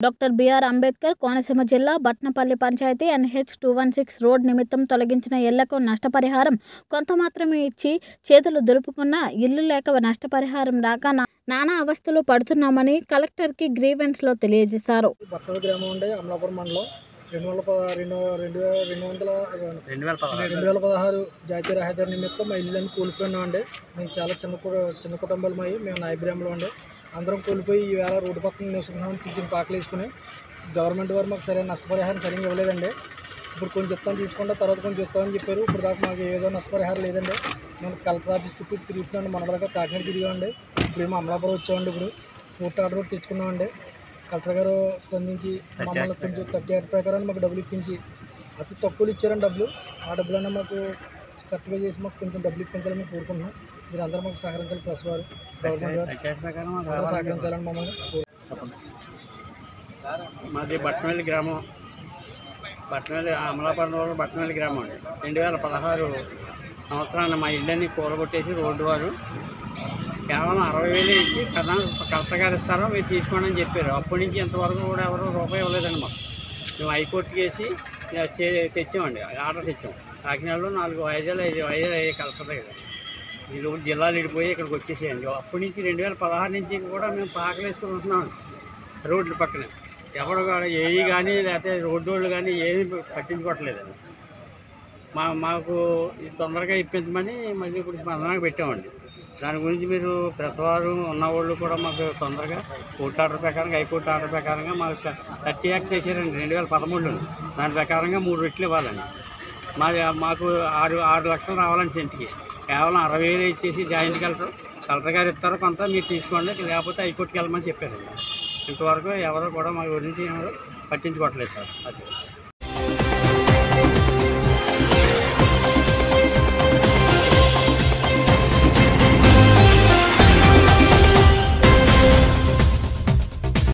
doctor BR Ambedkar Konaseema జిల్లా Batnapalli panchayat NH two one six road నిమిత్తం తొలగించిన ఇళ్లకు నష్టపరిహారం కొంత మాత్రమే ఇచ్చి చేతులు దులుపుకున్న ఇల్లు లేక నష్టపరిహారం రాక నా- నానా అవస్థలు పడుతున్నామని కలెక్టర్కి గ్రీవెన్స్లో తెలియజేశారు బట్టల గ్రామం ఉండే అమలాపురం మండలం రెండు వందల పద రెండు రెండు వే- రెండు వందల రెండు వేల పదహారు రెండు వేల పదహారు జాతీయ రహదారి నిమిత్తం మా ఇల్లు కూలిపోయినాం అండి మేము చాలా చిన్న కు- చిన్న కుటుంబాలు మావి మేము నాయబ్రామ్లో ఉండే అందరం కూలిపోయి ఈ వేళ రోడ్డు పక్కన నివసిస్తున్నాం చిన్న చిన్న పాకలు వేసుకుని గవర్నమెంట్ వారు మాకు సరైన నష్టపరిహారం సరిగ్గా ఇవ్వలేదండి ఇప్పుడు కొంచెం చెప్తాను తీసుకుంటా తర్వాత కొంచెం చెప్తామని చెప్పారు ఇప్పుడు దాకా మాకు ఏదో నష్టపరిహారం లేదండి మేము కలెక్టర్ ఆఫీస్ చుట్టూ తిరుగుతున్నాం మన దాకా కాకినాడ తిరిగామండి ఇప్పుడు ఏమో అమలాపురం వచ్చామండి ఇప్పుడు కోర్టు ఆర్డర్ ఒకటి తెచ్చుకున్నామండి కలెక్టర్ గారు స్పందించి మమ్మల్ని కొంచెం థర్టీ ఎయిట్ ప్రకారం మాకు డబ్బులు ఇప్పించి అతి తక్కువలు ఇచ్చారండి డబ్బులు ఆ డబ్బులన్నా మాకు కరెక్ట్గా చేసి మాకు కొంచెం డబ్బులు ఇప్పించాలని మేము కోరుకుంటున్నాం మీరు అందరూ మాకు సహకరించాలి ప్రెస్ వారు గవర్నమెంట్ వారు పంచాయతీ ప్రకారం మాకు అందరూ సహకరించాలని మమ్మల్ని కోరు- మాది బట్నవల్లి గ్రామం బట్నవల్లి అమలాపురం రోడ్డు బట్నవల్లి గ్రామం అండి రెండు వేల పదహారు సంవత్సరాన్ని మా ఇళ్ళని కూలగొట్టేసి రోడ్డు వారు కేవలం అరవై వేలు ఇచ్చి కదా కలెక్టర్ గారు ఇస్తారో మీరు తీసుకోండి అని చెప్పారు అప్పటి నుంచి ఇంతవరకు కూడా ఎవరు రూపాయి ఇవ్వలేదండి మాకు మేము హైకోర్టుకి వేసి ఇక చే- తెచ్చామండి ఆర్డర్ తెచ్చాం కాకినాడలో నాలుగు వాయిదాలు ఐదు వాయిదాలు అయ్యాయి కలెక్టర్ దగ్గర ఈ రోజు జిల్లాలు విడిపోయి ఇక్కడికి వచ్చేసేయండి అప్పటి నుంచి రెండు వేల పదహారు నుంచి కూడా మేము పాకలు వేసుకుని ఉంటున్నాం రోడ్ల పక్కన ఎవరు కూడా ఏవి కానీ లేకపోతే రోడ్డు వాళ్ళు కానీ ఏమి పట్టించుకోవట్లేదండి మా మాకు ఇది తొందరగా ఇప్పించమని మళ్ళీ ఇప్పుడు స్పందనకు పెట్టామండి దాని గురించి మీరు ప్రెస్ వారు ఉన్నవాళ్ళు కూడా మాకు తొందరగా కోర్టు ఆర్డర్ ప్రకారంగా హైకోర్టు ఆర్డర్ ప్రకారంగా మాకు థర్టీ యాక్ట్ చేశారండి రెండు వేల పదమూడులో దాని ప్రకారంగా మూడు రెట్లు ఇవ్వాలండి మాది మాకు ఆరు ఆరు లక్షలు రావాలండి సెంట్కి కేవలం అరవై వేలు ఇచ్చేసి జాయింట్ కలెక్టర్ కలెక్టర్ గారు ఇస్తారు కొంత మీరు తీసుకోండి లేకపోతే హైకోర్టుకి వెళ్ళమని చెప్పారండి ఇంతవరకు ఎవరు కూడా మా గురించి ఎవరు పట్టించుకోవట్లేదు సార్ అది